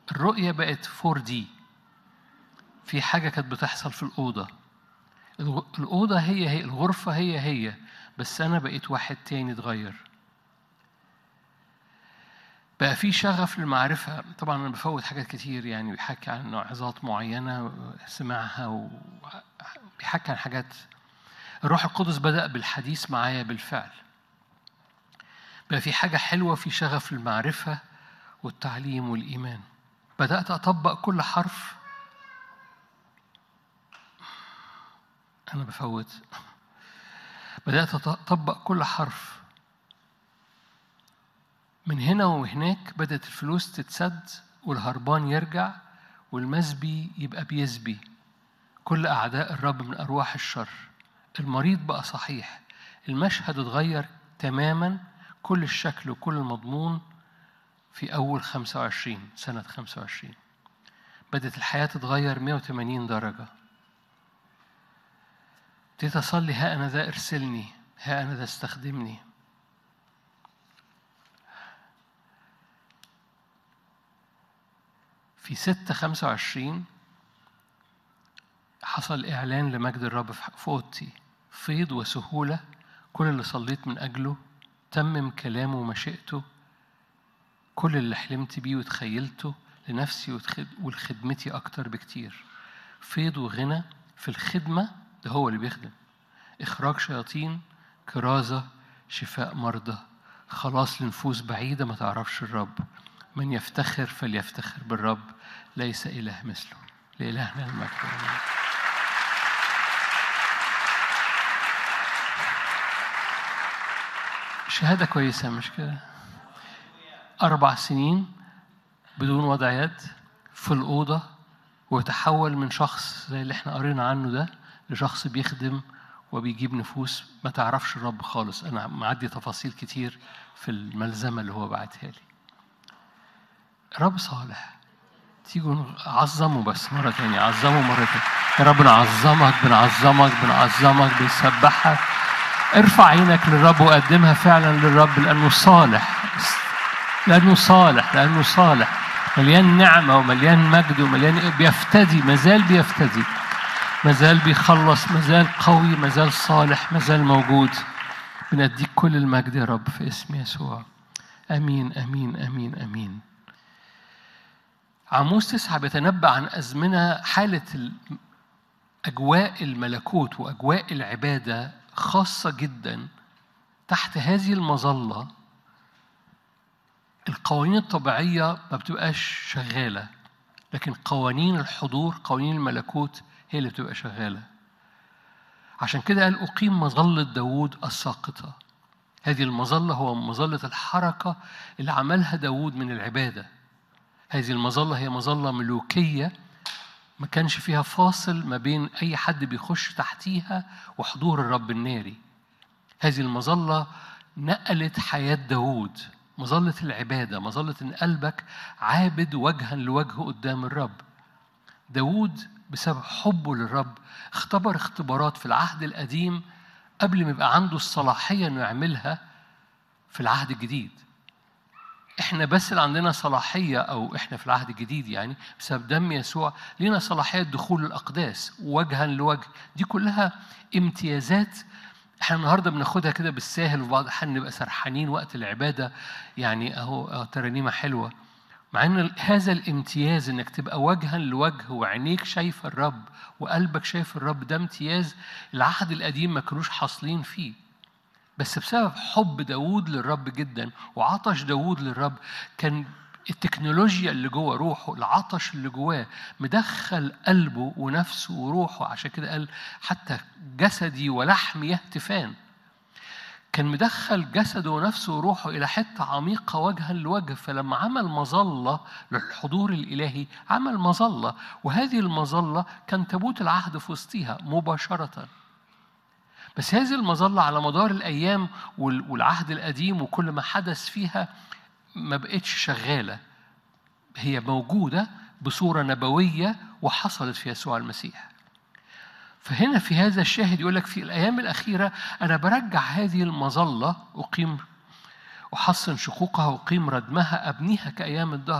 الرؤية بقت 4 دي في حاجة كانت بتحصل في الأوضة الغ- الأوضة هي هي الغرفة هي هي بس أنا بقيت واحد تاني اتغير بقى في شغف للمعرفة طبعا أنا بفوت حاجات كتير يعني بيحكي عن عظات معينة سمعها وبيحكي عن حاجات الروح القدس بدأ بالحديث معايا بالفعل بقى في حاجة حلوة في شغف للمعرفة والتعليم والإيمان بدأت أطبق كل حرف أنا بفوت بدأت أطبق كل حرف من هنا وهناك بدأت الفلوس تتسد والهربان يرجع والمسبي يبقى بيسبي كل أعداء الرب من أرواح الشر المريض بقى صحيح المشهد اتغير تماما كل الشكل وكل المضمون في أول 25 سنة 25 بدأت الحياة تتغير 180 درجة ابتديت أصلي ها أنا ذا ارسلني ها أنا ذا استخدمني في ستة خمسة وعشرين حصل إعلان لمجد الرب في أوضتي فيض وسهولة كل اللي صليت من أجله تمم كلامه ومشيئته كل اللي حلمت بيه وتخيلته لنفسي ولخدمتي أكتر بكتير فيض وغنى في الخدمة ده هو اللي بيخدم إخراج شياطين كرازة شفاء مرضى خلاص لنفوس بعيدة ما تعرفش الرب من يفتخر فليفتخر بالرب ليس إله مثله لإلهنا المجد شهادة كويسة مش كده أربع سنين بدون وضع يد في الأوضة وتحول من شخص زي اللي احنا قرينا عنه ده لشخص بيخدم وبيجيب نفوس ما تعرفش الرب خالص أنا معدي تفاصيل كتير في الملزمة اللي هو بعتها لي رب صالح تيجوا عظمه بس مرة تانية عظمه مرة تانية يا رب نعظمك بنعظمك بنعظمك بنسبحك ارفع عينك للرب وقدمها فعلا للرب لأنه صالح لأنه صالح لأنه صالح مليان نعمة ومليان مجد ومليان بيفتدي مازال بيفتدي مازال بيخلص مازال قوي مازال صالح مازال موجود بنديك كل المجد يا رب في اسم يسوع امين امين امين امين عاموس تسعة بيتنبأ عن أزمنة حالة أجواء الملكوت وأجواء العبادة خاصة جدا تحت هذه المظلة القوانين الطبيعية ما بتبقاش شغالة لكن قوانين الحضور قوانين الملكوت هي اللي بتبقى شغالة عشان كده قال أقيم مظلة داوود الساقطة هذه المظلة هو مظلة الحركة اللي عملها داوود من العبادة هذه المظلة هي مظلة ملوكية ما كانش فيها فاصل ما بين أي حد بيخش تحتيها وحضور الرب الناري هذه المظلة نقلت حياة داوود مظلة العبادة مظلة إن قلبك عابد وجها لوجه قدام الرب داوود بسبب حبه للرب اختبر اختبارات في العهد القديم قبل ما يبقى عنده الصلاحية إنه يعملها في العهد الجديد احنا بس اللي عندنا صلاحية أو احنا في العهد الجديد يعني بسبب دم يسوع لينا صلاحية دخول الأقداس وجها لوجه دي كلها امتيازات احنا النهارده بناخدها كده بالساهل وبعض الأحيان نبقى سرحانين وقت العبادة يعني أهو ترانيمة حلوة مع ان هذا الامتياز انك تبقى وجها لوجه وعينيك شايفه الرب وقلبك شايف الرب ده امتياز العهد القديم ما كانوش حاصلين فيه بس بسبب حب داوود للرب جدا وعطش داوود للرب كان التكنولوجيا اللي جوه روحه العطش اللي جواه مدخل قلبه ونفسه وروحه عشان كده قال حتى جسدي ولحمي يهتفان كان مدخل جسده ونفسه وروحه إلى حتة عميقة وجها لوجه فلما عمل مظلة للحضور الإلهي عمل مظلة وهذه المظلة كان تابوت العهد في وسطها مباشرة بس هذه المظلة على مدار الأيام والعهد القديم وكل ما حدث فيها ما بقتش شغالة هي موجودة بصورة نبوية وحصلت في يسوع المسيح فهنا في هذا الشاهد يقول لك في الأيام الأخيرة أنا برجع هذه المظلة أقيم أحصن شقوقها وأقيم ردمها أبنيها كأيام الدهر